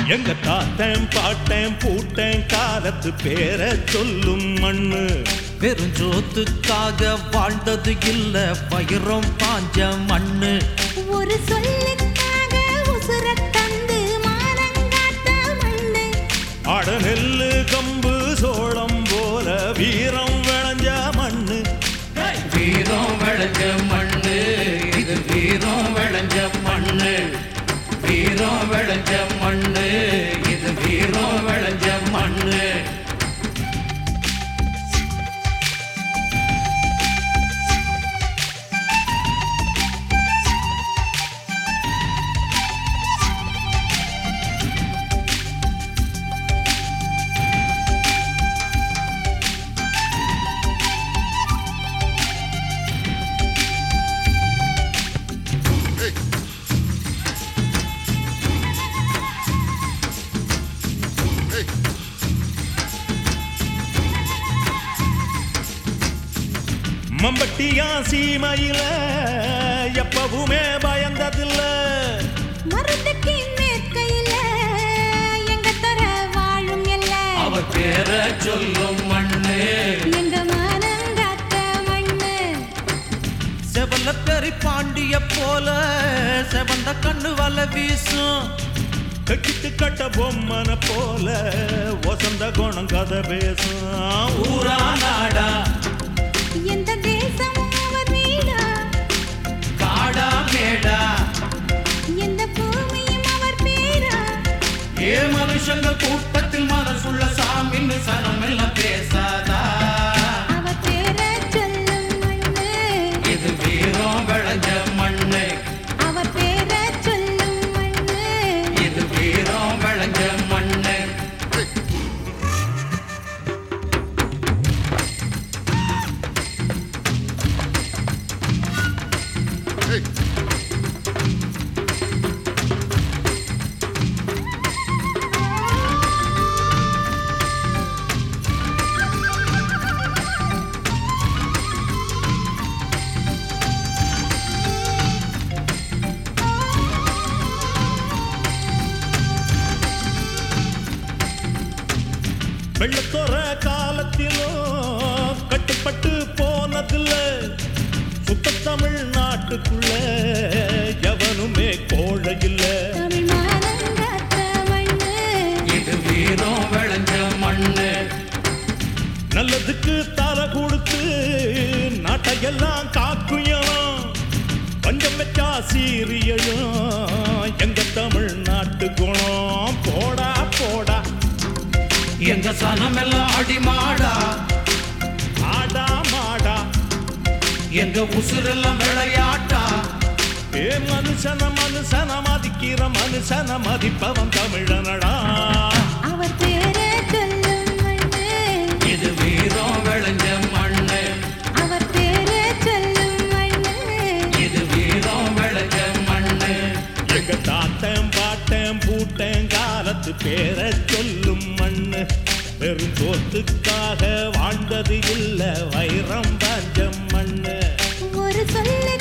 எங்க தாத்தன் பாட்டன் பூட்டன் காலத்து பேர சொல்லும் மண்ணு பெருஞ்சோத்துக்காக வாழ்ந்தது இல்ல வைரம் பாஞ்ச மண்ணு ஒரு சொல்லுக்காக உசுர தந்து மானங்காத்த மண்ணு அட நெல்லு கம்பு சோளம் போல வீரம் விளைஞ்ச மண்ணு வீரம் விளைஞ்ச மண்ணு இது வீரம் விளைஞ்ச மண்ணு வீரம் விளைஞ்ச மண்ணு இது வீரம் விளைஞ்ச மண்ணு மம்பட்டியா சீமையில எப்பவுமே பயந்ததில்ல மருந்துக்கு மேற்கையில எங்க தர வாழும் எல்ல அவர் பேர சொல்லும் மண்ணு எங்க மானங்காத்த மண்ணு செவலக்கரி பாண்டிய போல செவந்த கண்ணு வல வீசும் கட்டிட்டு கட்ட பொம்மன போல வசந்த குணம் கதை பேசும் ஊரா நாடா எந்த தேசம் அவர் வீடா காடா மேடா எந்த பூமியும் அவர் பேரா ஏ மனுஷங்க கூட்டத்தில் மனசுள்ள சாமின்னு சனம் எல்லாம் பேசாதா அவர் பேர சொல்லும் மண்ணு இது வீரம் விளைஞ்ச மண்ணு அவர் பேர சொல்லும் மண்ணு இது வீரம் விளைஞ்ச மண்ணு வெள்ளத்தோர காலத்திலும் கட்டுப்பட்டு போனதில்ல சுத்த தமிழ் நாட்டுக்குள்ள எவனுமே கோழை இல்ல தமிழ் மானங்காத்த மண்ணு இது வீரம் விளைஞ்ச மண்ணு நல்லதுக்கு தலை கொடுத்து நாட்டையெல்லாம் காக்கும் இனம். பஞ்சம் வச்சா சீரியலும் எங்க தமிழ் நாட்டு குணம் போடா போடா எங்க சனம் எல்லாம் அடிமாடா ஆடா மாடா எங்க உசுரெல்லாம் விளையாட்டா ஏ மனுஷன மனுஷன மதிக்கிற மனுஷன மதிப்பவன் தமிழனடா அவர் பேர சொல்லும் மண்ணு இது வீரம் விளைஞ்ச மண்ணு அவர் பேர சொல்லும் மண்ணு இது வீரம் விளைஞ்ச மண்ணு எங்க தாத்தன் பாட்டன் பூட்டன் காலத்து பேர சொல்லும் மண்ணு பெரும் தோத்துக்காக வாழ்ந்தது இல்ல வைரம் பாஞ்ச மண்ணு ஒரு சொல்லு